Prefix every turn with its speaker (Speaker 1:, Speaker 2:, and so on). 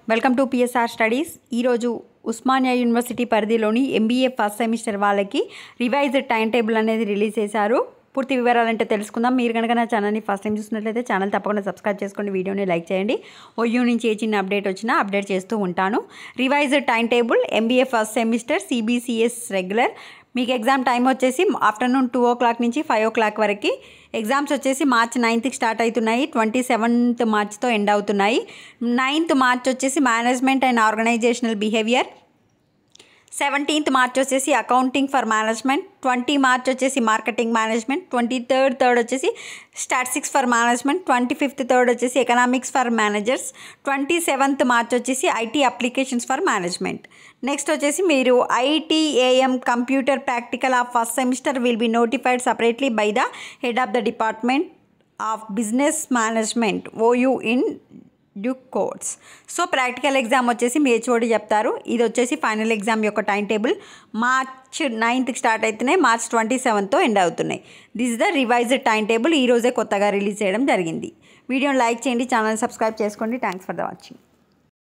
Speaker 1: welcome to PSR studies ఈరోజు Osmania University పరిధిలోని MBA first semester వాళ్ళకి రివైజ్డ్ టైం టేబుల్ అనేది రిలీజ్ చేశారు పూర్తి వివరాలంటే తెలుసుకుందాం మీరు కనుక నా ఛానల్ని ఫస్ట్ టైం చూసినట్లయితే ఛానల్ తప్పకుండా సబ్స్క్రైబ్ చేసుకోండి వీడియోని లైక్ చేయండి ఓయూ నుంచి ఏ చిన్న అప్డేట్ వచ్చినా అప్డేట్ చేస్తూ ఉంటాను revised time table MBA first semester CBCS regular మీకు ఎగ్జామ్ టైం వచ్చేసి ఆఫ్టర్నూన్ టూ ఓ క్లాక్ నుంచి ఫైవ్ ఓ క్లాక్ వరకు ఎగ్జామ్స్ వచ్చేసి మార్చ్ నైన్త్కి స్టార్ట్ అవుతున్నాయి ట్వంటీ సెవెంత్ మార్చ్తో ఎండ్ అవుతున్నాయి నైన్త్ మార్చ్ వచ్చేసి management and organizational behaviour seventeenth March వచ్చేసి accounting for management twenty March వచ్చేసి marketing management twenty third third వచ్చేసి statistics for management twenty fifth third వచ్చేసి economics for managers twenty seventh March వచ్చేసి IT applications for management next వచ్చేసి మీరు ITAM computer practical of first semester will be notified separately by the head of the department of business management OU in due course so practical exam వచ్చేసి మీ HOD చెప్తారు ఇది వచ్చేసి final exam యొక్క time table March నైన్త్కి start అవుతున్నాయి March twenty సెవెన్తో end అవుతున్నాయి this the revised time table ఈ రోజే కొత్తగా రిలీజ్ చేయడం జరిగింది వీడియోని లైక్ చేయండి ఛానల్ సబ్స్క్రైబ్ చేసుకోండి థ్యాంక్స్ ఫర్ ద వాచింగ్